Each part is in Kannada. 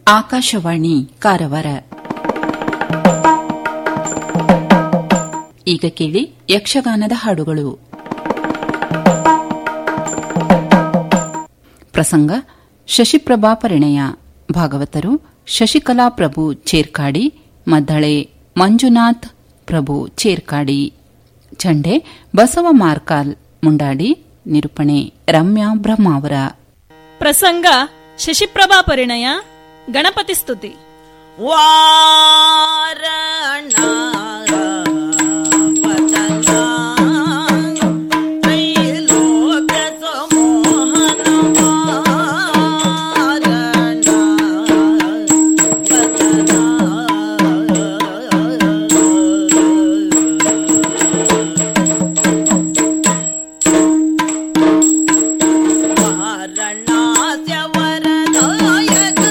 ಆಕಾಶವಾಣಿ ಕಾರವಾರ ಈಗ ಕೇಳಿ ಯಕ್ಷಗಾನದ ಹಾಡುಗಳು ಪ್ರಸಂಗ ಶಶಿಪ್ರಭಾ ಪರಿಣಯ ಭಾಗವತರು ಶಶಿಕಲಾ ಪ್ರಭು ಚೇರ್ಕಾಡಿ ಮದ್ದಳೆ ಮಂಜುನಾಥ್ ಪ್ರಭು ಚೇರ್ಕಾಡಿ ಚಂಡೆ ಬಸವ ಮಾರ್ಕಾಲ್ ಮುಂಡಾಡಿ ನಿರೂಪಣೆ ರಮ್ಯಾ ಬ್ರಹ್ಮಾವರ ಪ್ರಸಂಗ ಶಶಿಪ್ರಭಾ ಪರಿಣಯ ಗಣಪತಿ ಸ್ತುತಿ ವಾರಣ ವದನ ತ್ರೈಲೋಕ್ಯ ಸಮೋಹನ ವಾರಣ ವಾರಣಾಸ್ಯ ವರದಾಯಕ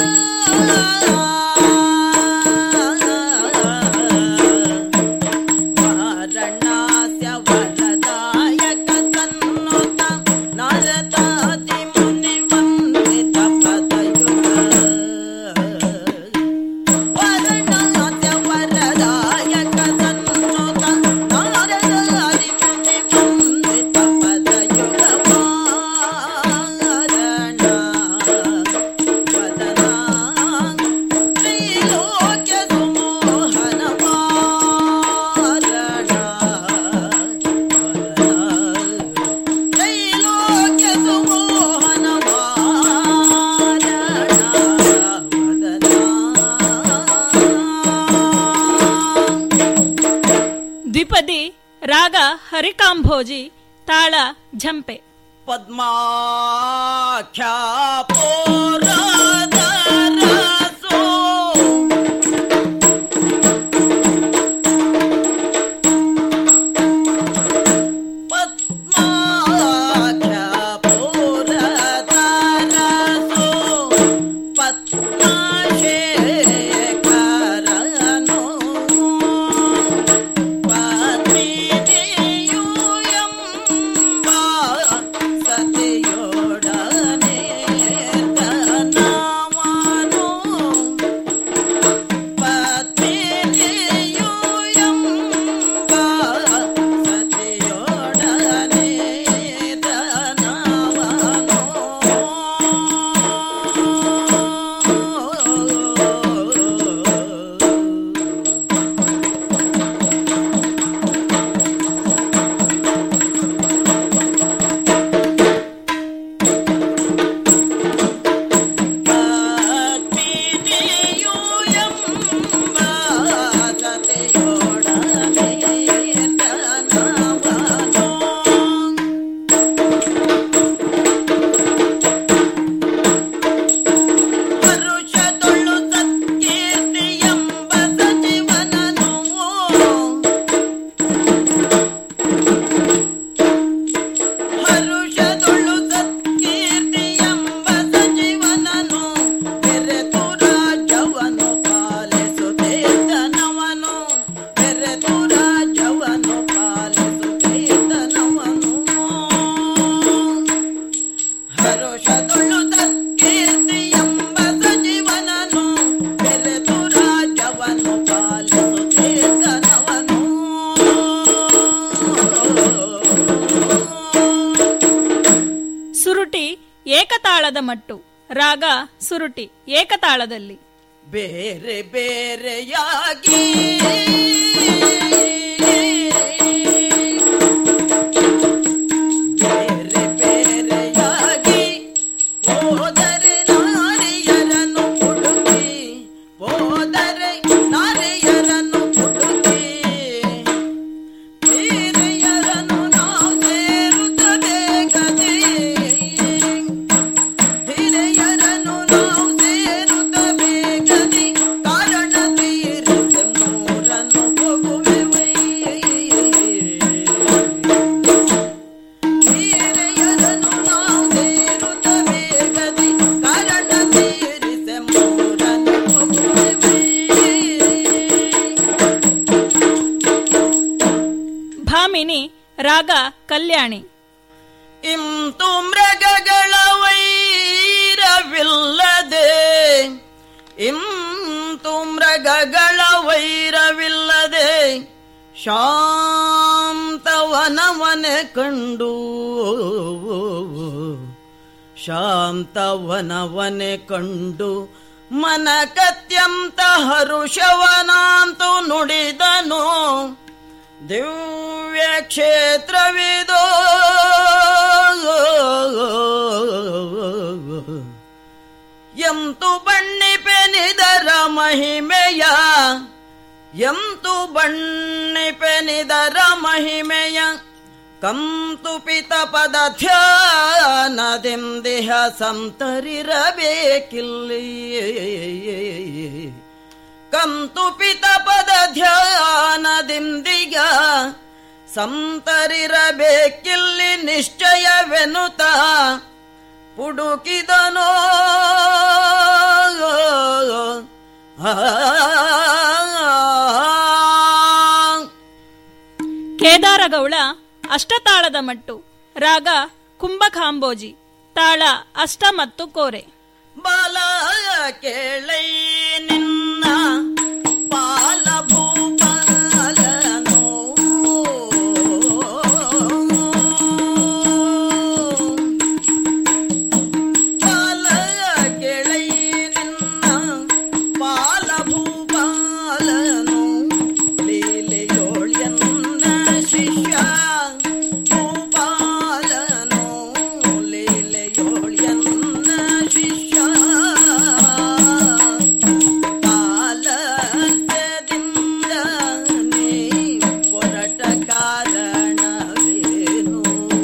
ವಾರಣಾಸ್ಯ ವರದಾಯಕ ಸನ್ನುತ ನರತಾತಿ ಮುನಿ ವಂದಿತ ಪದಯುಗ ವಾರಣಾಸ್ಯ ವರದಾಯಕ ಸನ್ನುತ ನರತಾತಿ ಮುನಿ ವಂದಿತ ಪದಯುಗ ವಾರಣ ವದನ ತ್ರಿಲೋಕ್ಯ ಸುಮೋಹನ ವಾರಣ ತ್ರೈಲೋಕ್ಯ ಸುಮೋಹನ ದ್ವಿಪದಿ ರಾಗ ಹರಿಕಾಂಭೋಜಿ ತಾಳ ಝಂಪೆ ಪದ್ಮಾಖ್ಯಾ ಪೋರದರಸೋ ಪದ್ಮಾಖ್ಯಾ ಪೋರದರಸೋ ಪದ್ಮಶೇಖರನೋ ಸತಿಯೊಡನೆ ತನವನು ಪತ್ನಿಯೆಂಬ ಸತಿಯೊಡನೆ ತನವನು ಪರುಷದೊಳ್ಳು ಸತ್ಕೀರ್ತಿ ಎಂಬ ಸಚಿವನನು ಹರುಷದೊಳ್ಳು ಸತ್ಕೀರ್ತಿ ಎಂಬ ಸಚಿವನನು ಬೆರೆತು ರಾಜವನು ಪಾಲಿಸುತ್ತೇತನವನು ಬೆರೆತು ರಾಜವನು ಪಾಲಿಸುತ್ತೇತನವನು ಹರುಷದೊಳ್ಳು ಸತ್ಕೀರ್ತಿ ಎಂಬ ಸಚಿವನನು ಬೆರೆತು ರಾಜವನು ಪಾಲಿಸುತ್ತೇತನವನು ಸುರುಟಿ ಏಕತಾಳದ ಮಟ್ಟು ರಾಗ ಸುರುಟಿ ಏಕತಾಳದಲ್ಲಿ ಬೇರೆ ಬೇರೆಯಾಗಿ ಬೇರೆ ಬೇರೆಯಾಗಿ ಹೋದರೆ ನಾರಿಯರನ್ನು ಹುಡುಕಿ ಹೋದರೆ ನಾರಿಯರನ್ನು ಹುಡುಕಿ ಹಿರಿಯರನ್ನು ನಾವು ಸೇರುತ್ತಬೇಕದೇ ಹಿರಿಯರನ್ನು ನಾವು ಸೇರುತ್ತಬೇಕದಿ ಕಾರಣ ತೀರಿಸ ಮೂರನ್ನು ಹೋಗುವೆವೈ ಹಿರಿಯರನ್ನು ನಾವು ಸೇರುತ್ತಬೇಕದಿ ಕಾರಣ ತೀರಿಸ ಮೂರನ್ನು ಹೋಗುವೆವೈ ಭಾಮಿನಿ ರಾಗ ಕಲ್ಯಾಣಿ ಇಂತು ಮೃಗಗಳ ವೈರವಿಲ್ಲದೆ ಇಂ ಶಾಂತವನವನೆ ಕಂಡು ಶಾಂತವನವನೆ ಕಂಡು ಮನ ಕತ್ಯಂತ ಹರುಷವನಾಂತು ನುಡಿದನು ದಿವ್ಯ ಕ್ಷೇತ್ರವಿದೋ ಎಂತು ಬಣ್ಣಿಪೆನಿದರ ಮಹಿಮೆಯ ಎಂತು ಬಣ್ಣಿಪೆನಿದರ ಮಹಿಮೆಯ ಕಂತು ಪಿತ ಪದ ಧ್ಯಾನದಿಂದಿಹ ಸಂತರಿರಬೇಕಿಲ್ಲಿ ಕಂತು ಪಿತ ಪದ ಧ್ಯಾನದಿಂದಿಗ ಸಂತರಿರಬೇಕಿಲ್ಲಿ ನಿಶ್ಚಯವೆನುತ ಪುಡುಕಿದನೋ ಕೇದಾರಗೌಳ ಅಷ್ಟತಾಳದ ಮಟ್ಟು ರಾಗ ಕುಂಭಕಾಂಬೋಜಿ ತಾಳ ಅಷ್ಟ ಮತ್ತು ಕೋರೆ ಬಾಲ ಕೇಳೈ ನಿನ್ನ ಪಾಲ ಭೂಪಾಲನು ಬಾಲ ಕೇಳೈ ನಿನ್ನ ಪಾಲ ಭೂಪಾಲನು ಲೀಲೆಯೋಳ್ಯನ್ನ ಶಿಷ್ಯ ಭೂಪಾಲನು ಲೀಲೆಯೋಳ್ಯನ್ನ ಶಿಷ್ಯ ಕಾಲದಿಂದ ನೀ ಹೊರಟ ಕಾರಣವೇನು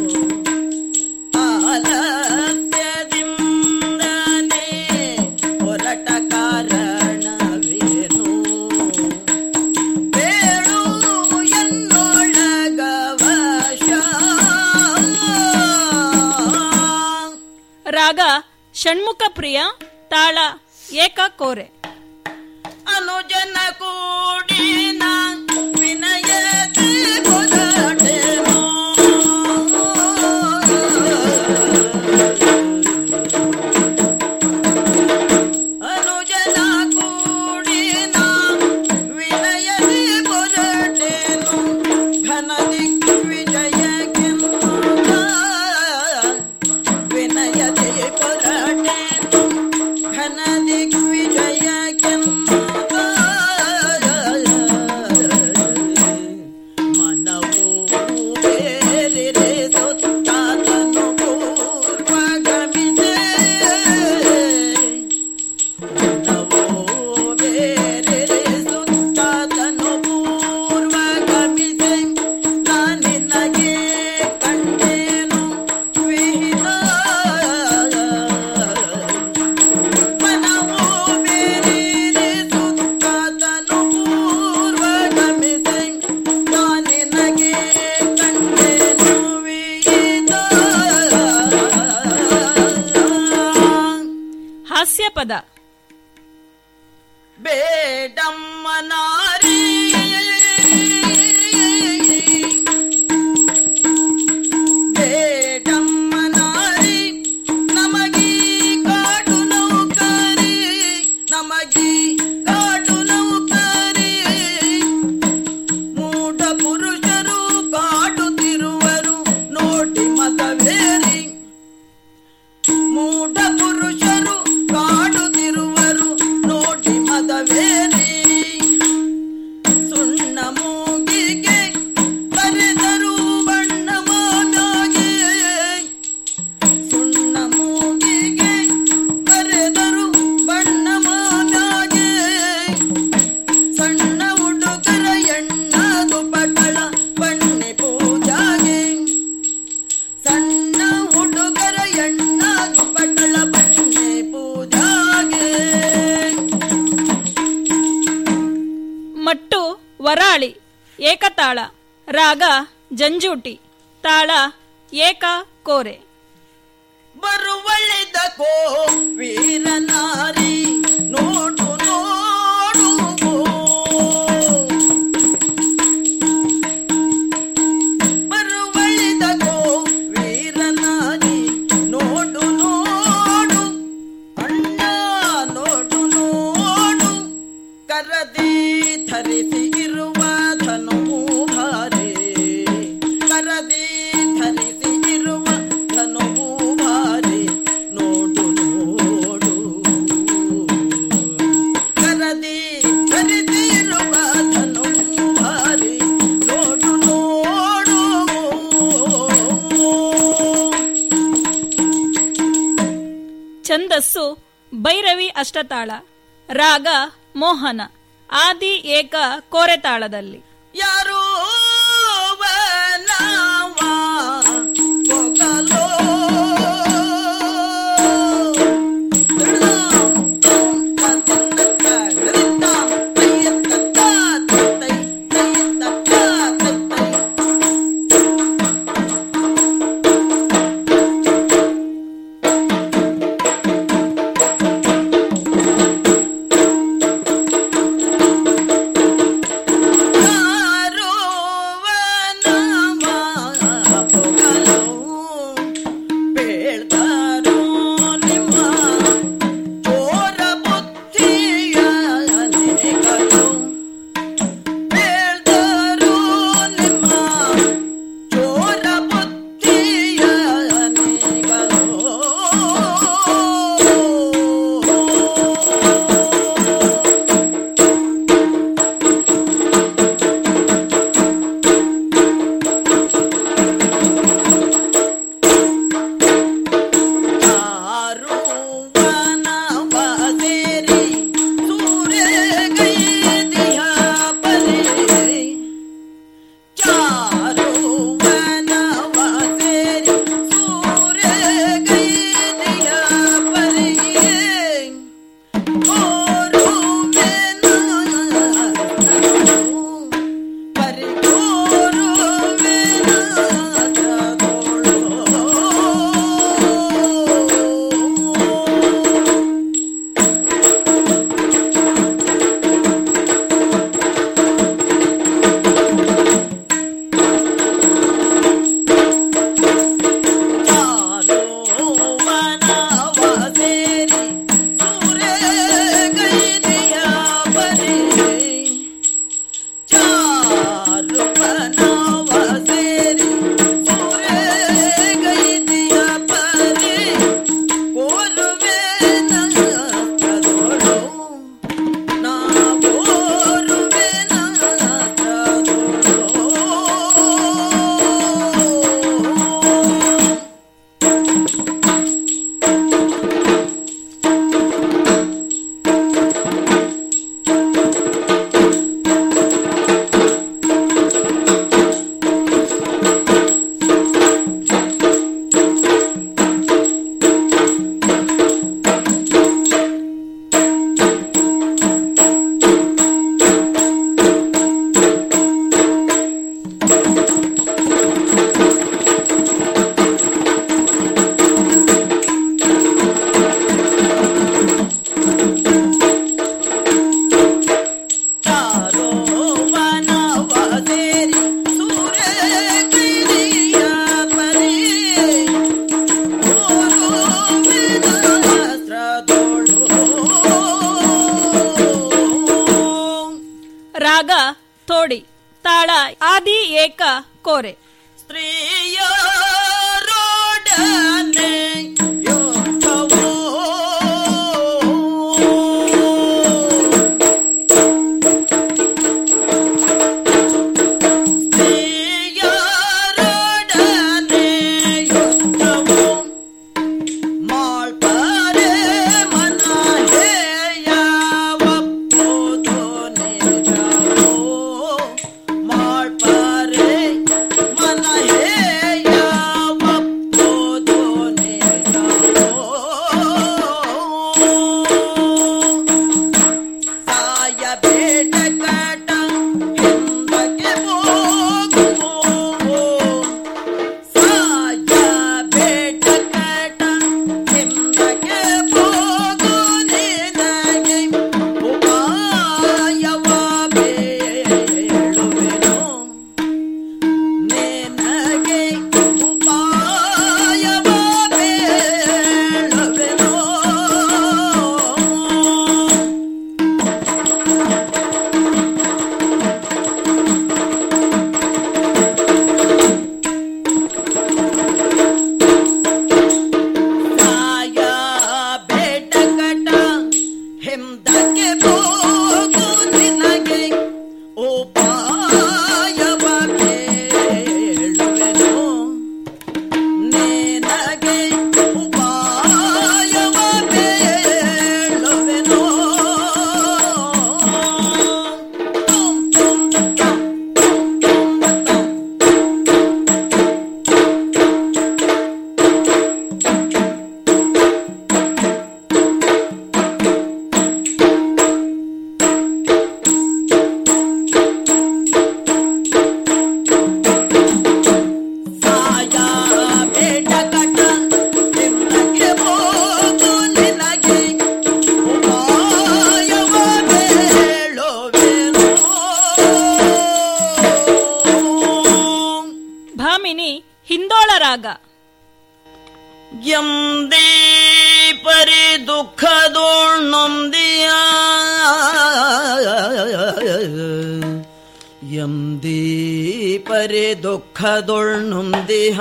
ಆಲಸ್ಯದಿಂದನೇ ಹೊರಟ ಕಾರಣವೇನು ಬೇಳು ಎನ್ನೊಳಗವಶ ರಾಗ ಷಣ್ಮುಖ ಪ್ರಿಯ ತಾಳ ಏಕ ಕೋರೆ ಅನುಜನ ಕೂಡಿನ ವಿನಯತೆ ಕೊದಟೆನೋ ಅನುಜನ ಕೂಡಿನ ವಿನಯತೆ ಕೊದಟೆನು ಘನ ದಿಗ್ವಿಜಯಕ್ಕೆಂದು ವಿನಯತೆ ಕೊರಟೆನು ಘನ ದಿಗ್ವಿಜಯಕ್ಕೆಂದು ಮನವು ಬೇರೆ ಸುತ್ತಾತನು ಪೂರ್ವಗಮಿಸೆ ಮನವು ಬೇರೆ ಸುತ್ತಾತನು ಪೂರ್ವಗಮಿಸೆ ನಾನಿನಗೆ ಕಂಡೇನು ವಿಹಿತ ಮನವು ಬೇರೆ ಸುತ್ತಾತನು ಪೂರ್ವಗಮಿಸೆ ನಾನಿನಗೆ ಕಂಡೇನು ವಿಹಿತ ಹಾಸ್ಯ ಪದ ಬೇಡಮ್ಮನಾರಿ ಬೇಡಮ್ಮನಾರಿ ನಮಗೀ ಕಾಡು ನೌಕರಿ ನಮಗೀ ಕಾಡು ನೌಕರಿ ಮೂಢ ಪುರುಷರು ಕಾಡುತ್ತಿರುವರು ನೋಡಿ ಮತವೇರಿ ಮೂಢ ಪುರುಷರು ಕಾಡುತ್ತಿರುವರು ನೋಡಿ ಮದವೇರಿ ಸುಣ್ಣ ಮೂಗಿಗೆ ಕರೆದರು ಬಣ್ಣ ಮಾನಾಗೆ ಸುಣ್ಣ ಮೂಗಿಗೆ ಕರೆದರು ಬಣ್ಣ ಮಾನಾಗೆ ಸಣ್ಣ ಹುಡುಗರ ಎಣ್ಣದು ಪಟಳ ಬಣ್ಣೆ ಪೂಜಾಗೆ ಸಣ್ಣ ಹುಡುಗರ ಎಣ್ಣ ಪಟಳ ಬಣ್ಣೆ ಪೂಜಾಗೆ ಮಟ್ಟು ವರಾಳಿ ಏಕತಾಳ ರಾಗ ಜಂಜೂಟಿ ತಾಳ ಏಕ ಕೋರೆ ಬರುವಳಿದ ಕೋ ವೀರನಾರಿ ನೋಡು ನೋಡು ಬರುವಳಿದ ಕೋ ವೀರನಾರಿ ನೋಡು ನೋಡು ಅಣ್ಣ ನೋಡು ನೋಡು ಕರದಿ ಧರಿಸಿ ಇರುವ ಧನುವು ಭೈರವಿ ಅಷ್ಟತಾಳ ರಾಗ ಮೋಹನ ಆದಿ ಏಕ ಕೋರೆತಾಳದಲ್ಲಿ ಯಾರೋ ಬನವ ಹೋಗಲೋ ಯಾರೋ ಬನವ ಹೋಗಲೋ ಬೇಳ್ದಾರೋ ನಿಮ್ಮ ಚೋರ ಬುದ್ಧಿಯ ನೆನೆಗಳು ಬೇಳ್ದಾರೋ ನಿಮ್ಮ ಚೋರ ಬುದ್ಧಿಯ ನೆನೆಗಳು ಚಾರು ವನವದೇರಿ ಸೂರ್ಯಗೈದಿಯ ಪರಿ ಚಾರು ವನವದೇರಿ ಸೂರ್ಯಗೈದಿಯ ಪರಿ ಕೋರು ಮೆನ ಪರಿ ಕೋರು ಮೆನ ವನವದೇರಿ ಸೂರ್ಯಗೈದಿಯ ಪರಿ ಚಾರು ವನವದೇರಿ ಸೂರ್ಯಗೈದಿಯ ಪರಿ ಕೋರುವೆನ ಕದೋಳು ನಾವೋರುವೆನ ಕದೋಳು ಚಾರೋ ವನವದೇರಿ ಸೂರ್ಯಗಿರಿಯ ಪರಿ ಮಿನಸ್ತ್ರದೋಳು ರಾಗ ತೋಡಿ ತಾಳ ಆದಿ ಏಕ ಕೋರೆ ಸ್ತ್ರೀಯರೊಡನೆ ಯೋಗವೋ ಸ್ತ್ರೀಯರೊಡನೆ ಯೋಗವೋ ಮಾಡ್ತಾರೆ ಮನ ಹೇಯವಪ್ಪುದು ನಿಜವೋ ಮಾಡ್ತಾರೆ ಮನ ಹೇಯವಪ್ಪುದು ನಿಜವೋ ಸಾಯಬೇಡ ಕಟ ಹಿಂದಕ್ಕೆ ಹೋಗುವೋ ಸಾಯಬೇಡ ಕಟ ಹಿಂದಕ್ಕೆ ಹೋಗು ನಿನಗೆ ಉಪಾಯವ ಬೇಳುವೆನು ನಿನಗೆ ಉಪಾಯವ ಬೇಳುವೆನು ಸಾಯ ಬೇಡ ಕಟ ಹಿಂದಕ್ಕೆ ಹೋಗು ನಿನಗೆ ಉಪಾಯವ ಬೇಳುವೆನು ನಿನಗೆ ಉಪಾಯವ ಬೇಳುವೆನು ರಾಗ ಎಂದೇ ಪರಿ ದುಃಖದೋಣ್ಣೊಂದಿಯ ಎಂದೇ ಪರಿ ದುಃಖದೊಳ್ನೊಂದಿಹ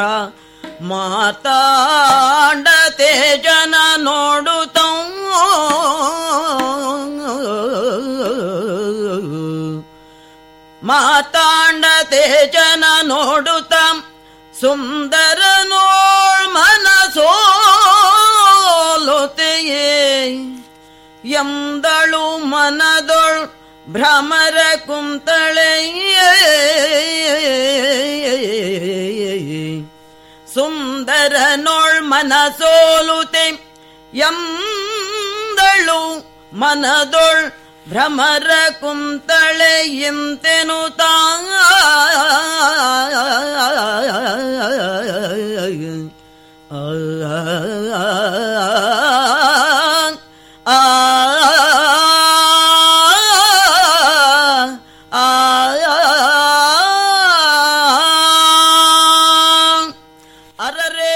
ಮಾತಾಡತೆ ಜನ ನೋಡುತ್ತ ಮಾತಾಡತೆ ಜನ ನೋಡುತ್ತ ಸುಂದರ ನೋಳ್ ಮನಸೋಲುತೆಯೇ ಎಂದಳು ಮನದೊಳ್ ಭ್ರಮರ ಕುಂತಳೆಯೇ ಸುಂದರ ನೋಳ್ ಮನಸೋಲುತೆ ಎಂದಳು ಮನದೊಳ್ ಭ್ರಮರ ಕುಂತಳೆ ಎಂತೆನು ಅರರೆ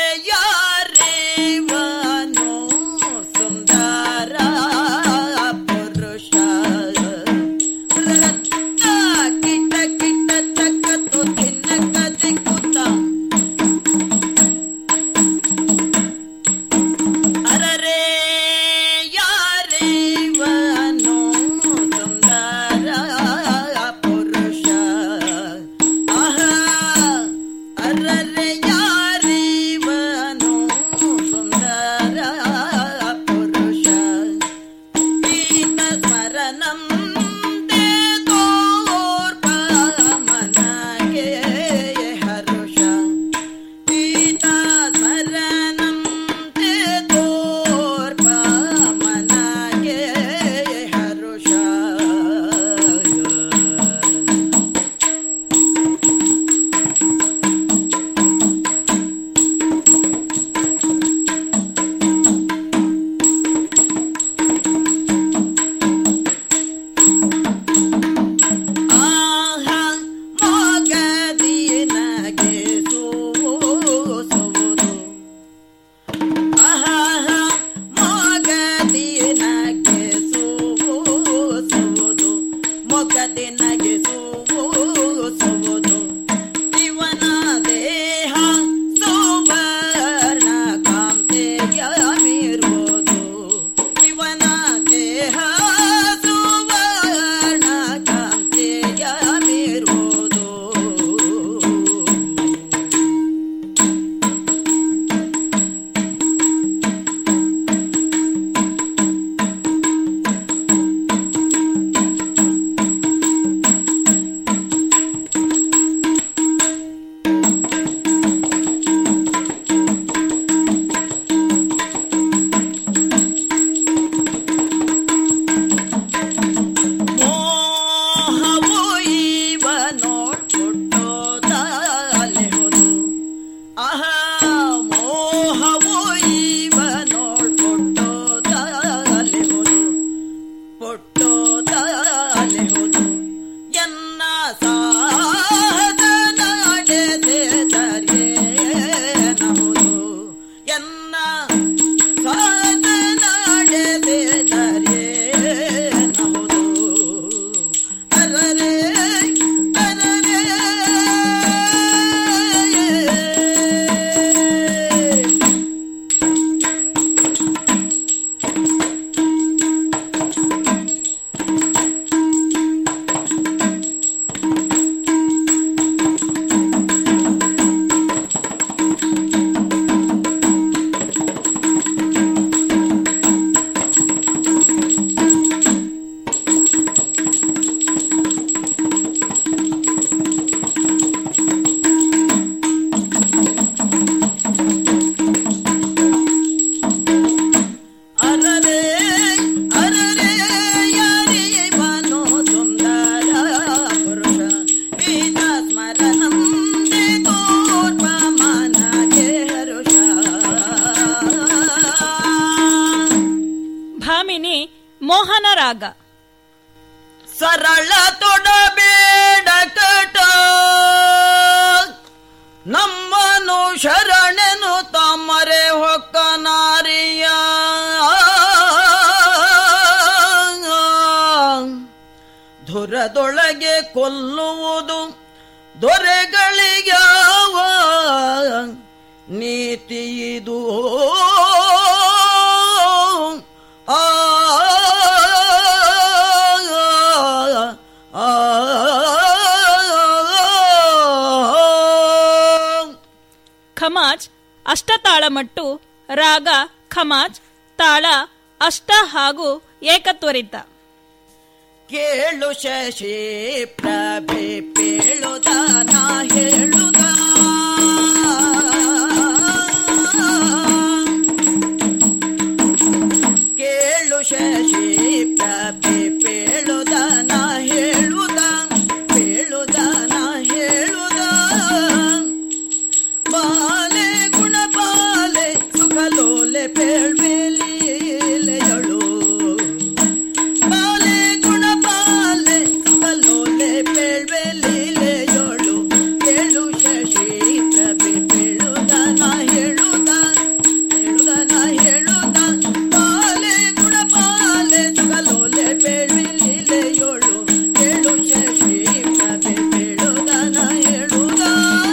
ಯಾರೇವನು ಸುಂದರ ಪುರುಷ ರತ್ತ ಕಿಟ ಕಿಟ ತಕ್ಕತ್ತು ತಿನ್ನಕ ದಿಕ್ಕುತ್ತ ಅರರೆ ಯಾರೇವನು ಸುಂದರ ಪುರುಷ ಆಹಾ ಅರರೆ ಯಾರೇವನು ಸುಂದರ ಪುರುಷ ಗೀತ ಸ್ಮರಣಂ ದೇ ತೋರ್ಪ ಮನಗೆ ಹರುಷ ಗೀತ ಸ್ಮರಣಂ ದೇ ತೋರ್ಪ ಮನಗೆ ಹರುಷ ಆಹಾ ಮೊಗದಿನಗೆ ಸೋಸುವುದು ಆಹಾ ಮೊಗದಿನಗೆ ಸೋಸುವುದು ಮೊಗದಿನಗೆ ಸೋಸುವುದು ಇವನ ದೇಹ ಸುವರ್ಣ ಕಾಂತೆಯ ಮೀರುವುದು ಇವನ ದೇಹ ಸುವರ್ಣ ಕಾಂತೆಯ ಮೀರುವುದು ಮೋಹವು ಇವ ನೋಡ್ಕೊಟ್ಟೋದಲೆಹುದು ಆಹಾ ಮೋಹವು ಇವ ನೋಡ್ಕೊಟ್ಟೋದಲೆಹುದು ಕೊಟ್ಟೋದಲೆಹುದು ಎನ್ನ ಸಾಹಸ ನಡೆದೆದರೇನಹುದು ಎನ್ನ ಸಾಹಸ ನಡೆದೆದರೇನಹುದು ಅರರೆ ಅರರೆ ಅರರೆ ಅರರೆ ಯಾರಿವನು ಸುಂದರ ಪುರುಷ ಗೀತ ಸ್ಮರಣಂ ದೇ ತೋರ್ಪ ಮನಗೆ ಹರುಷ ಭಾಮಿನಿ ಮೋಹನ ರಾಗ ಸರಳ ತೊಡಬೇಡ ಕಟ ನಮ್ಮನು ಶರಣೆನು ತಮ್ಮರೆ ಹೊಕ್ಕ ನಾರಿಯ ಧುರದೊಳಗೆ ಕೊಲ್ಲುವುದು ದೊರೆಗಳಿಗ್ಯಾವ ನೀತಿ ಇದು ಆ ಆ ಖಮಾಜ್ ಅಷ್ಟತಾಳಮಟ್ಟು ರಾಗ ಖಮಾಜ್ ತಾಳ ಅಷ್ಟ ಹಾಗೂ ಏಕತ್ವರಿತ ಕೇಳು ಶಶಿ ಪ್ರಭೆ ಪೇಳುದ ನಾ ಹೇಳುದ ಕೇಳು ಶಶಿ ಪ್ರಭೆ ಪೇಳುದ ನಾ ಹೇಳುದ ಪೇಳುದ ನಾ ಹೇಳುದ ಬಾಲೆ ಗುಣ ಬಾಲೆ ಸುಖಲೋಲೆ ಪೇಳ್ಬೇಲಿಲೆಯಳು ಬಾಲೆ ಗುಣ ಬಾಲೆ ಸುಖಲೋಲೆ ಪೇಳ್ಬೇಲಿಲೆಯಳು ಕೇಳು ಶಶಿ ಪ್ರಭೆ ಪೇಳುದ ನಾ ಹೇಳುದ ಹೇಳುದ ನಾ ಹೇಳುದ ಬಾಲೆ ಗುಣ ಬಾಲೆ ಸುಖಲೋಲೆ ಪೇಳ್ಬೇಲಿಲೆಯಳು ಕೇಳು ಶಶಿ ಪ್ರಭೆ ಪೇಳುದ ನಾ ಹೇಳುದ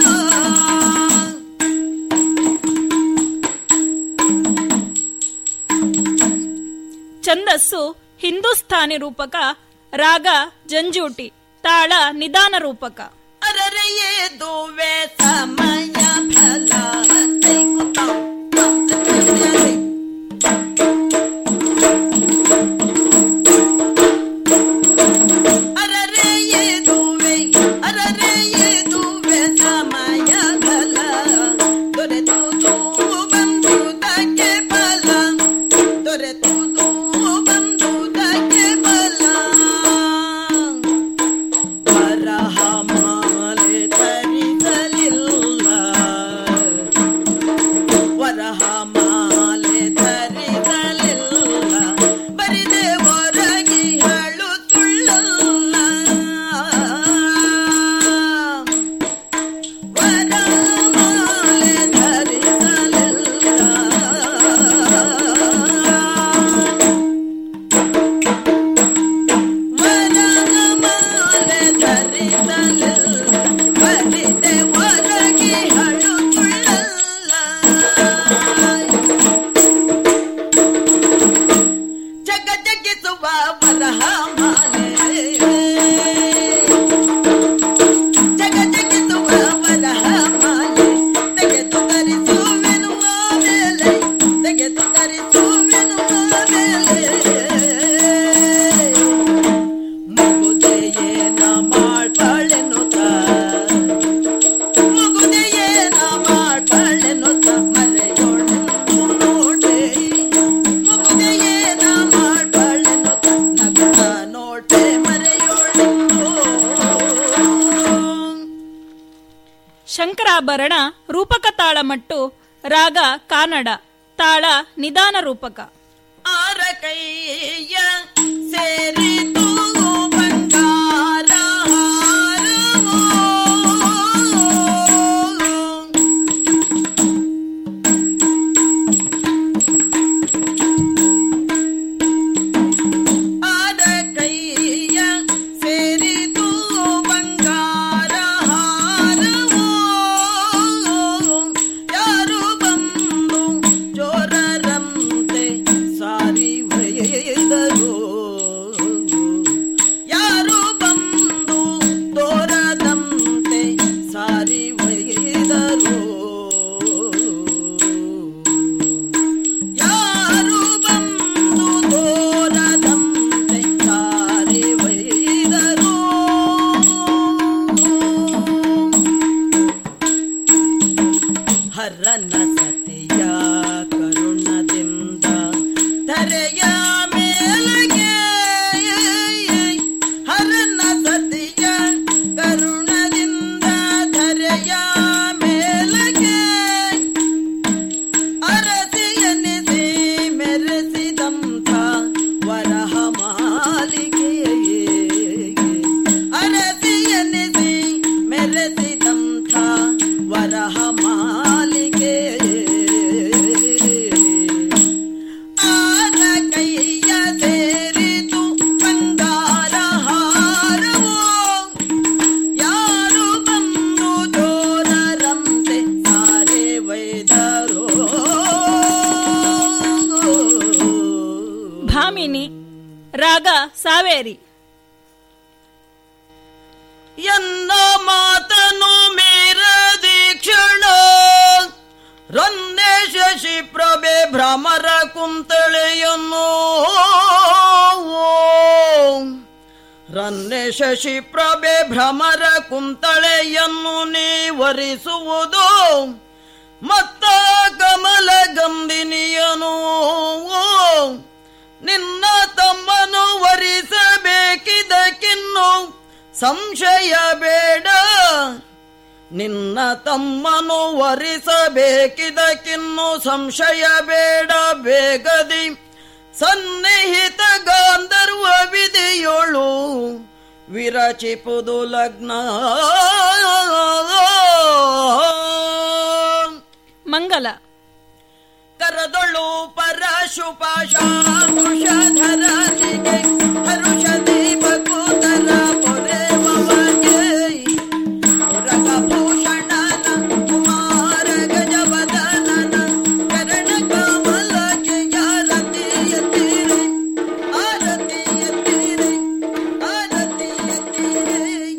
ಛಂದಸ್ಸು ಹಿಂದೂಸ್ಥಾನಿ ರೂಪಕ ರಾಗ ಜಂಜೂಟಿ ತಾಳ ನಿಧಾನ ರೂಪಕ ಅರರೆಯೇ ದುವೆ ಸಮಯ ಫಲ ಕೈಗುತ್ತ ಅರರೆಯೇ ದುವೆ ಅರರೆಯೇ ದುವೆ ಸಮಯ ಫಲ ದೊರೆತುದು ಬಂದುದಕ್ಕೆ ಫಲ ದೊರೆತುದು ಬಂದುದಕ್ಕೆ ಫಲ ವರಹ ಮಾಲೆ ಧರಿಸಲಿಲ್ಲ ವರಹ ಮಾಲೆ ಧರಿಸಲಿಲ್ಲ ಬರಿದೆ ಹೊರಗಿ ಹೇಳುತ್ತುಳ್ಳಲ್ಲ ವರಹ ಮಾಲೆ ಧರಿಸಲಿಲ್ಲ ವರಮಾಲೆ ಧರಿಸಲು ಬರಿದೆ ಹೊರಗೆ ಹಳುಕೊಳ್ಳಲ್ಲ ಜಗ ಜಗಿಸುವ ವರಹ ಮಾಲೆ ಜಗ ಜಗಿಸುವ ವರಹ ಮಾಲೆ ತೆಗೆದು ಧರಿಸುವೆನು ಆಮೇಲೆ ತೆಗೆದು ಧರಿಸುವೆನು ಆಮೇಲೆ ಮುಗುದೆಯೇನ ಮಾಡ್ಬಾಳೆನುತ್ತ ಮುಗುದೆಯೇನ ಮಾಡ್ಬಾಳೆನುತ್ತ ಮರೆಯೋಳೆಂದು ನೋಡೆ ಮುಗುದೆಯೇನ ಮಾಡ್ಬಾಳೆನುತ್ತ ನಗುತ್ತ ನೋಡೆ ಮರೆಯೋಳೆಂದು ಶಂಕರಾಭರಣ ರೂಪಕ ತಾಳ ಮಟ್ಟು ರಾಗ ಕಾನಡ ತಾಳ ನಿಧಾನ ರೂಪಕ ಆರ ಕೈಯ ಸೇರಿತು ಬಂಗಾರ ಹಾರವೋ. ಆರ ಕೈಯ ಸೇರಿತು ಬಂಗಾರ ಹಾರವೋ. ಯಾರು ಬಂದು ಜೋರರಂತೆ ಸಾರಿ ಕೈಯ ಸೇರಿತು ಬಂಗಾರ ಹಾರವು ಯಾರು ಬಂದು ಜೋರರಂತೆ ಸಾರೆ ವೈದರು ಭಾಮಿನಿ ರಾಗ ಸಾವೇರಿ ಎನ್ನ ಮಾತನು ಮೀರದಿ ಕ್ಷಣ ರನ್ನೆ ಶಶಿ ಪ್ರಭೆ ಭ್ರಮರ ಕುಂತಳೆಯನ್ನು ರನ್ನೆ ಶಶಿ ಪ್ರಭೆ ಭ್ರಮರ ಕುಂತಳೆಯನ್ನು ನೀವರಿಸುವುದು ಮತ್ತ ಕಮಲ ಗಂಧಿನಿಯನು ನಿನ್ನ ತಮ್ಮನು ವರಿಸಬೇಕಿದಕ್ಕಿನ್ನು ಸಂಶಯ ಬೇಡ ನಿನ್ನ ತಮ್ಮನು ವರಿಸಬೇಕಿದಕ್ಕಿನ್ನು ಸಂಶಯ ಬೇಡ ಬೇಗದಿ ಸನ್ನಿಹಿತ ಗಾಂಧರ್ವ ವಿಧಿಯೊಳು ವಿರಚಿಪುದು ಲಗ್ನ ಮಂಗಲ ಕರದೊಳು ಪರಶುಪಾಶಾಧರನಿಗೆ ಹರುಷದಿ ಬಕುತರ ಪೊರೆವಗೆ ರಗಭೂಷಣನ ಕುಮಾರ ಗಜವದನನ ಕರಣ ಕಮಲ ಜಯರತಿ ಎತ್ತಿರಿ ಆರತಿ ಎತ್ತಿರಿ ಆರತಿ ಎತ್ತಿರಿ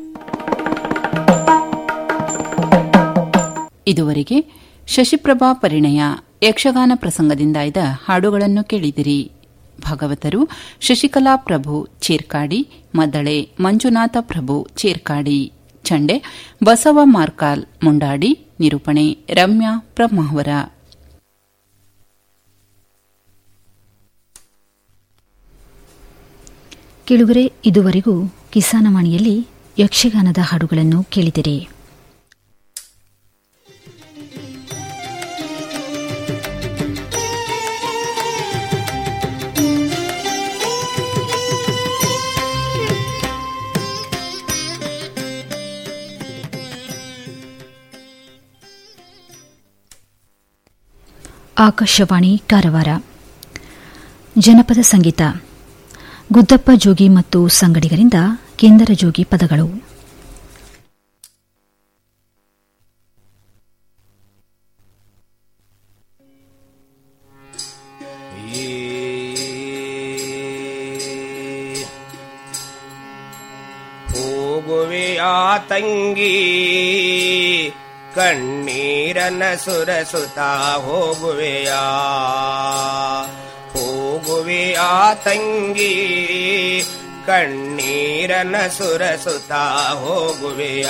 ಇದುವರೆಗೆ ಶಶಿಪ್ರಭಾ ಪರಿಣಯ ಯಕ್ಷಗಾನ ಪ್ರಸಂಗದಿಂದ ಆಯ್ದ ಹಾಡುಗಳನ್ನು ಕೇಳಿದಿರಿ ಭಾಗವತರು ಶಶಿಕಲಾ ಪ್ರಭು ಚೇರ್ಕಾಡಿ ಮದ್ದಳೆ ಮಂಜುನಾಥ ಪ್ರಭು ಚೇರ್ಕಾಡಿ ಚಂಡೆ ಬಸವ ಮಾರ್ಕಾಲ್ ಮುಂಡಾಡಿ ನಿರೂಪಣೆ ರಮ್ಯಾ ಬ್ರಹ್ಮಾವರ ಕೆಳುಗರೆ ಇದುವರೆಗೂ ಕಿಸಾನವಾಣಿಯಲ್ಲಿ ಯಕ್ಷಗಾನದ ಹಾಡುಗಳನ್ನು ಕೇಳಿದಿರಿ ಆಕಾಶವಾಣಿ ಕಾರವಾರ ಜನಪದ ಸಂಗೀತ ಗುದ್ದಪ್ಪ ಜೋಗಿ ಮತ್ತು ಸಂಗಡಿಗರಿಂದ ಕೇಂದರ ಜೋಗಿ ಪದಗಳು ಹೋಗುವೆಯ ತಂಗಿ ಕಣ್ಣೀರನ ಸುರಸುತ್ತ ಹೋಗುವೆಯ ಹೋಗುವೆಯ ತಂಗಿ ಕಣ್ಣೀರನ ಸುರಸುತ್ತ ಹೋಗುವೆಯ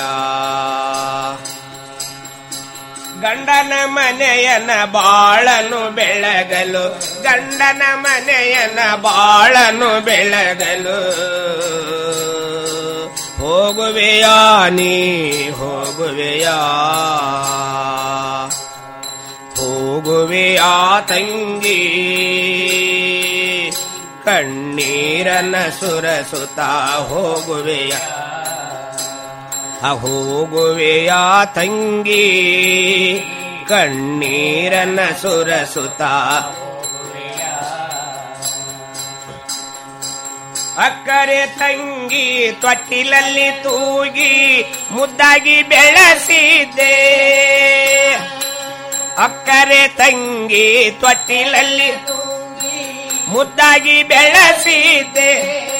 ಗಂಡನ ಮನೆಯನ ಬಾಳನು ಬೆಳಗಲು ಗಂಡನ ಮನೆಯನ ಬಾಳನು ಬೆಳಗಲು ಹೋಗುವೆಯಾ ನೀ ಹೋಗುವೆಯಾ ಹೋಗುವೆಯಾ ತಂಗಿ ಕಣ್ಣೀರನ ಸುರಸುತ್ತ ಹೋಗುವೆಯ ಹೋಗುವೆಯ ತಂಗಿ ಕಣ್ಣೀರನ ಸುರಸುತ್ತ ಅಕ್ಕರೆ ತಂಗಿ ತೊಟ್ಟಿಲಲ್ಲಿ ತೂಗಿ ಮುದ್ದಾಗಿ ಬೆಳೆಸಿದ್ದೆ ಅಕ್ಕರೆ ತಂಗಿ ತೊಟ್ಟಿಲಲ್ಲಿ ಮುದ್ದಾಗಿ ಬೆಳೆಸಿದ್ದೆ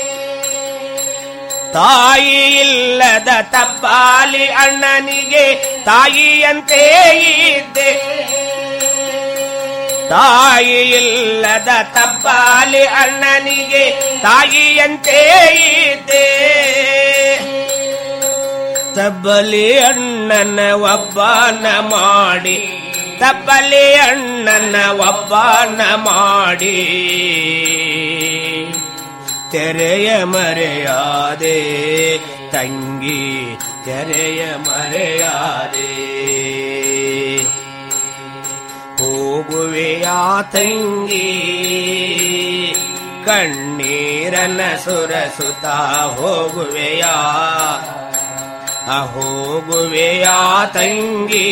ತಾಯಿ ಇಲ್ಲದ ತಬ್ಬಾಲಿ ಅಣ್ಣನಿಗೆ ತಾಯಿಯಂತೆ ಇದ್ದೆ ತಾಯಿ ಇಲ್ಲದ ತಬ್ಬಾಲಿ ಅಣ್ಣನಿಗೆ ತಾಯಿಯಂತೆ ಇದ್ದೆ ತಬ್ಬಲಿ ಅಣ್ಣನ ಒಬ್ಬನ ಮಾಡಿ ತಬ್ಬಲಿ ಅಣ್ಣನ ಒಬ್ಬನ ಮಾಡಿ ತೆರೆಯ ಮರೆಯಾದೆ ತಂಗಿ ತೆರೆಯ ಮರೆಯಾದೆ ಹೋಗುವೆಯ ತಂಗಿ ಕಣ್ಣೀರನ ಸುರಸುತ್ತ ಹೋಗುವೆಯ ಹೋಗುವೆಯ ತಂಗಿ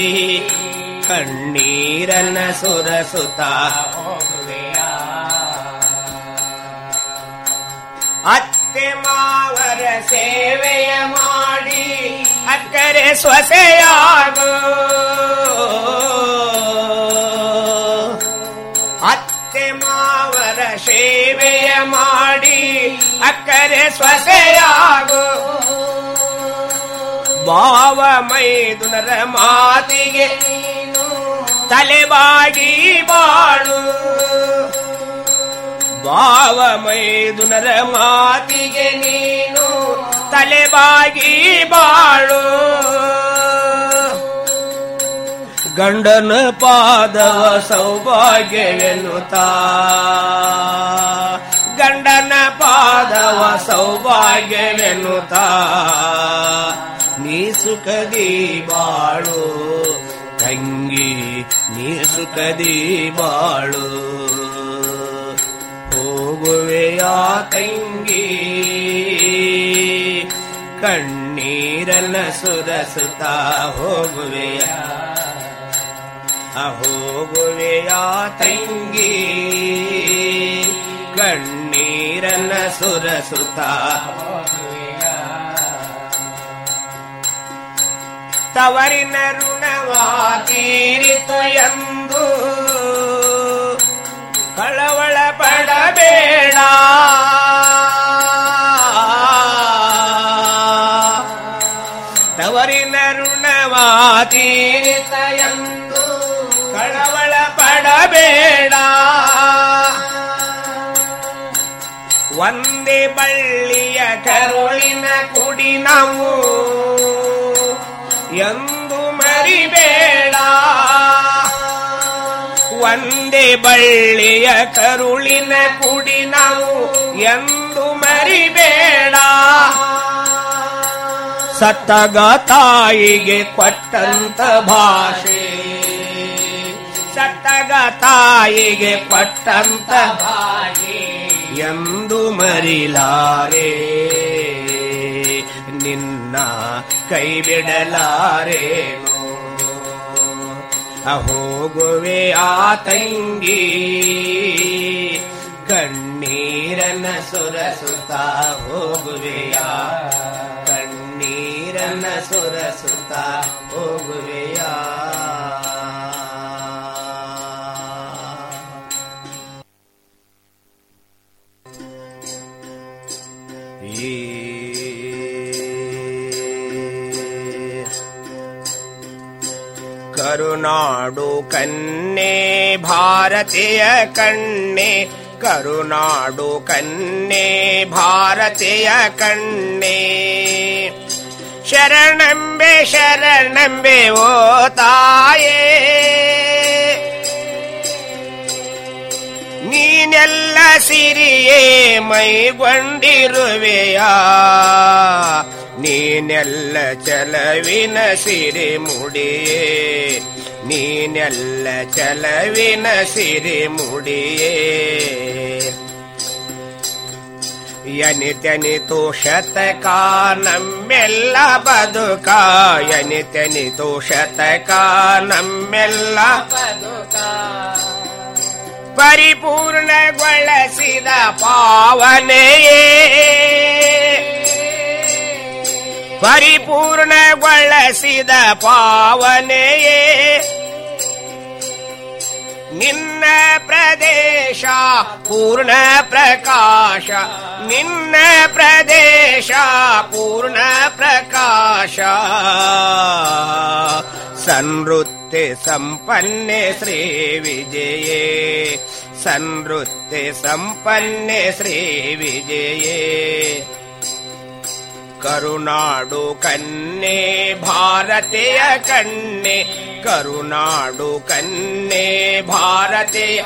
ಕಣ್ಣೀರನ ಸುರಸುತ್ತ ಹೋಗುವೆಯ ಅತ್ತೆ ಮಾವರ ಸೇವೆಯ ಮಾಡಿ ಅಕ್ಕರೆ ಸೊಸೆಯಾಗು ಅತ್ತೆ ಮಾವರ ಸೇವೆಯ ಮಾಡಿ ಅಕ್ಕರೆ ಸೊಸೆಯಾಗು ಭಾವ ಮೈದುನರ ಮಾತಿಗೆ ತಲೆಬಾಗಿ ಬಾಳು ಭಾವ ಮೈದುನರ ಮಾತಿಗೆ ನೀನು ತಲೆಬಾಗಿ ಬಾಳು ಗಂಡನ ಪಾದವ ಸೌಭಾಗ್ಯವೆನ್ನುತ್ತಾ ಗಂಡನ ಪಾದವ ಸೌಭಾಗ್ಯವೆನ್ನುತ್ತಾ ನೀ ಸುಖದಿ ಬಾಳು ತಂಗಿ ನೀ ಸುಖದಿ ಬಾಳು ಹೋಗುವೆಯಾ ತಂಗಿ ಕಣ್ಣೀರನ್ನ ಸುರಸುತ್ತಾ ಹೋಗುವೆಯ ಹೋಗುವೆಯಾ ತಂಗಿ ಕಣ್ಣೀರನ್ನ ಸುರಸುತ್ತಾ ತವರಿನ ಋಣವಾ ತೀರಿತು ಎಂದು ಕಳವಳ ಪಡಬೇಡ ತವರಿನ ಋಣವಾ ತೀರಿತ ಎಂದು ಕಳವಳ ಪಡಬೇಡ ಒಂದೇ ಬಳ್ಳಿಯ ಕರುಳಿನ ಕುಡಿ ನಾವು ಎಂದು ಮರಿಬೇಡ ಒಂದೇ ಬಳ್ಳಿಯ ಕರುಳಿನ ಕುಡಿ ನಾವು ಎಂದು ಮರಿಬೇಡ ಸತ್ತಗ ತಾಯಿಗೆ ಕೊಟ್ಟಂತ ಭಾಷೆ ಸತ್ತಗ ತಾಯಿಗೆ ಕೊಟ್ಟಂತ ಭಾಷೆ ಎಂದು ಮರಿಲಾರೆ ನಿನ್ನ ಕೈ ಬಿಡಲಾರೇನು ಹೋಗುವೆ ಆ ತಂಗಿ ಕಣ್ಣೀರನ್ನ ಸುರಸುತ್ತ ಹೋಗುವೆಯಾ ಕಣ್ಣೀರನ್ನ ಸುರಸುತ್ತ ಹೋಗುವೆಯಾ ಕರುನಾಡು ಕನ್ನೆ ಭಾರತೀಯ ಕಣ್ಣೆ ಕರುನಾಡು ಕನ್ನೆ ಭಾರತೀಯ ಕಣ್ಣೆ ಶರಣಂಬೆ ಶರಣಂಬೆ ಓ ತಾಯೇ ನೀನೆಲ್ಲ ಸಿರಿಯೇ ಮೈಗೊಂಡಿರುವೆಯಾ ನೀನೆಲ್ಲ ಚಲವಿನ ಸಿರಿ ಮುಡಿಯೇ ನೀನೆಲ್ಲ ಚಲವಿನ ಸಿರಿ ಮುಡಿಯೇ ಯನಿತನಿತು ಶತಕ ನಮ್ಮೆಲ್ಲ ಬದುಕ ಯನಿತನಿತು ಶತಕ ನಮ್ಮೆಲ್ಲ ಬದುಕ ಪರಿಪೂರ್ಣಗೊಳಿಸಿದ ಪಾವನೆಯೇ ಪರಿಪೂರ್ಣಗೊಳಿಸಿದ ಪಾವನೆಯೇ ನಿನ್ನ ಪ್ರದೇಶ ಪೂರ್ಣ ಪ್ರಕಾಶ ನಿನ್ನ ಪ್ರದೇಶ ಪೂರ್ಣ ಪ್ರಕಾಶ ಸಂವೃತ್ತಿ ಸಂಪನ್ನೆ ಶ್ರೀ ವಿಜಯೇ ಸಂವೃತ್ತಿ ಸಂಪನ್ನೆ ಶ್ರೀ ವಿಜಯೇ ಕರುನಾಡು ಕನ್ನೆ ಭಾರತೀಯ ಕಣ್ಣೆ ಕರುನಾಡು ಕನ್ನೆ ಭಾರತೀಯ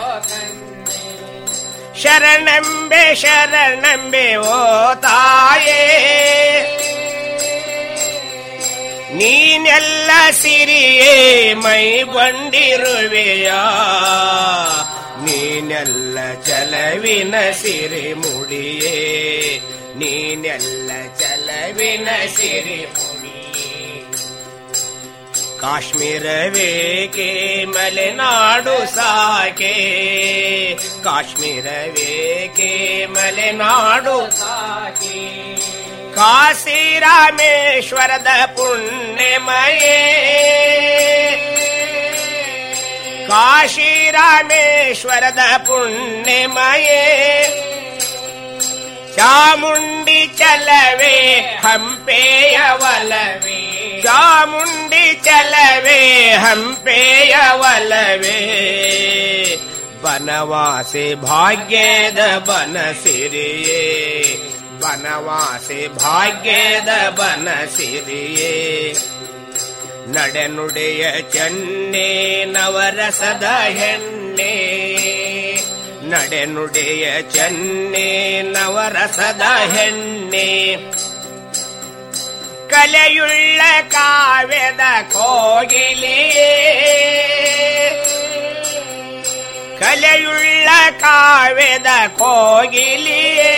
ಶರಣಂಬೆ ಶರಣಂಬೆ ಓ ತಾಯೇ ನೀನೆಲ್ಲ ಸಿರಿಯೇ ಮೈಗೊಂಡಿರುವೆಯಾ ನೀನೆಲ್ಲ ಚಲವಿನ ಸಿರಿ ಮುಡಿಯೇ ನೀನೆಲ್ಲ ಚಲವಿನ ಸಿರಿ ಮುಡಿಯೇ ಕಾಶ್ಮೀರವೇಕೆ ಮಲೆನಾಡು ಸಾಕೆ ಕಾಶ್ಮೀರವೇಕೆ ಮಲೆನಾಡು ಸಾಕೆ ಕಾಶಿ ರಾಮೇಶ್ವರದ ಪುಣ್ಯಮಯೇ ಕಾಶಿ ರಾಮೇಶ್ವರದ ಪುಣ್ಯಮಯೇ ಚಾಮುಂಡಿ ಚಲವೇ ಹಂಪೆಯ ಒಲವೇ ಚಾಮುಂಡಿ ಚಲವೇ ಹಂಪೆಯ ಒಲವೇ ಬನವಾಸಿ ಭಾಗ್ಯದ ಬನಸಿರಿಯೇ ಬನವಾಸಿ ಭಾಗ್ಯದ ಬನಸಿರಿಯೇ ನಡೆನುಡೆಯ ಚೆನ್ನೆ ನವರಸದ ಹೆಣ್ಣೆ ನಡೆನುಡೆಯ ಚೆನ್ನೆ ನವರಸದ ಹೆಣ್ಣೆ ಕಲೆಯುಳ್ಳ ಕಾವ್ಯದ ಕೋಗಿಲಿಯೇ ಕಲೆಯುಳ್ಳ ಕಾವ್ಯದ ಕೋಗಿಲಿಯೇ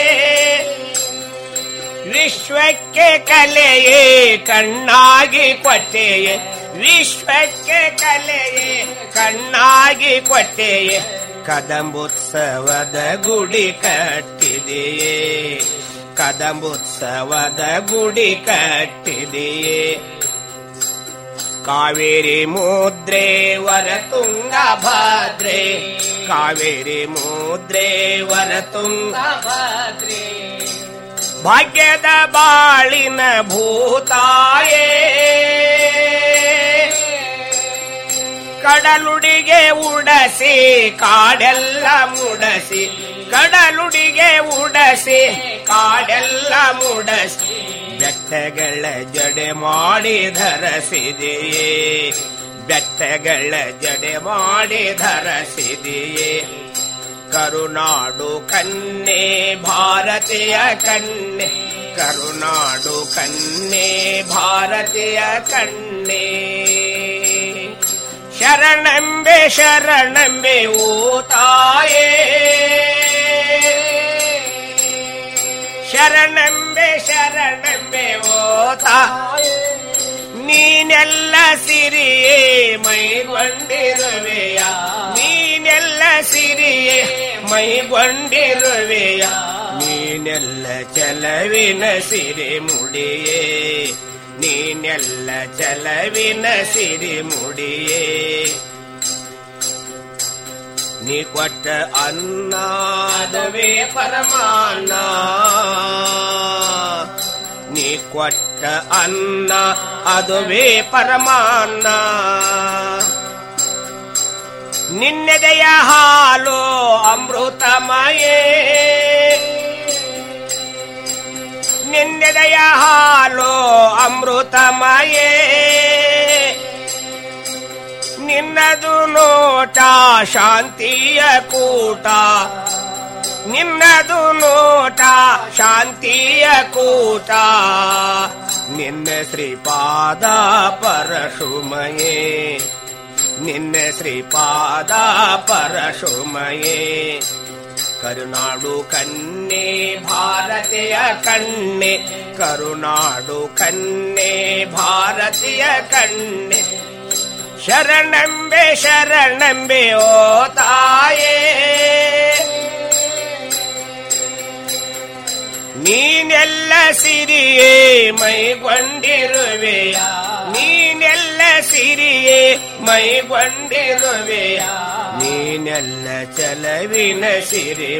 ವಿಶ್ವಕ್ಕೆ ಕಲೆಯೇ ಕಣ್ಣಾಗಿ ಕೊಟ್ಟೆಯೇ ವಿಶ್ವಕ್ಕೆ ಕಲೆಯೇ ಕಣ್ಣಾಗಿ ಕೊಟ್ಟೆಯೇ ಕದಂಬೋತ್ಸವದ ಗುಡಿ ಕಟ್ಟಿದೆಯೇ ಕದಂಬೋತ್ಸವದ ಗುಡಿ ಕಟ್ಟಿದೆಯೇ ಕಾವೇರಿ ಮುದ್ರೆ ವರತುಂಗ ಭದ್ರೆ ಕಾವೇರಿ ಮುದ್ರೆ ವರತುಂಗ ಭದ್ರೆ ಭಾಗ್ಯದ ಬಾಳಿನ ಭೂತಾಯೇ ಕಡಲುಡಿಗೆ ಉಡಸಿ ಕಾಡೆಲ್ಲ ಮುಡಸಿ ಕಡಲುಡಿಗೆ ಉಡಸಿ ಕಾಡೆಲ್ಲ ಮುಡಸಿ ಬೆಟ್ಟಗಳ ಜಡೆ ಮಾಡಿ ಧರಸಿದೆಯೇ ಬೆಟ್ಟಗಳ ಜಡೆ ಮಾಡಿ ಧರಸಿದೆಯೇ ಕರುನಾಡು ಕನ್ನೆ ಭಾರತೀಯ ಕನ್ನೆ ಕರುನಾಡು ಕನ್ನೆ ಭಾರತೀಯ ಕನ್ನೆ ಶರಣಂಬೆ ಶರಣಂಬೆ ಓ ತಾಯೇ ಶರಣಂಬೆ ಶರಣಂಬೆ ಓ ತಾಯೇ ನೀನೆಲ್ಲ ಸಿರಿಯೇ ಮೈಗೊಂಡಿರುವೆಯ ನೀನೆಲ್ಲ ಸಿರಿಯೇ ಮೈಗೊಂಡಿರುವೆಯ ನೀನೆಲ್ಲ ಚಲವಿನ ಸಿರಿ ಮುಡಿಯೇ ನೀನೆಲ್ಲ ಚಲವಿನ ಸಿರಿ ಮುಡಿಯೇ ನೀ ಕೊಟ್ಟ ಅನ್ನದವೇ ಪರಮಾನ್ನ ನೀ ಕೊಟ್ಟ ಅನ್ನ ಅದುವೇ ಪರಮಾನ್ನ ನಿನ್ನೆದೆಯ ಹಾಲು ಅಮೃತಮಯೇ ನಿನ್ನೆದೆಯ ಹಾಲು ಅಮೃತಮಯೇ ನಿನ್ನದು ನೋಟ ಶಾಂತಿಯ ಕೂಟ ನಿನ್ನದು ನೋಟ ಶಾಂತಿಯ ಕೂಟ ನಿನ್ನ ಶ್ರೀಪಾದ ಪರಶುಮಯೇ ನಿನ್ನ ಶ್ರೀಪಾದ ಪರಶುಮಯೇ ಕರುನಾಡು ಕನ್ನೆ ಭಾರತೀಯ ಕಣ್ಣೆ ಕರುನಾಡು ಕನ್ನೆ ಭಾರತೀಯ ಕಣ್ಣೆ ಶರಣಂಬೆ ಶರಣಂಬೆ ಓ ತಾಯೇ ನೀನೆಲ್ಲ ಸಿರಿಯೇ ಮೈಗೊಂಡಿರುವೆಯ ನೀನೆಲ್ಲ ಸಿರಿಯೇ ಮೈಗೊಂಡಿರುವೆಯ ನೀನೆಲ್ಲ ಚಲವಿನ ಸಿರಿ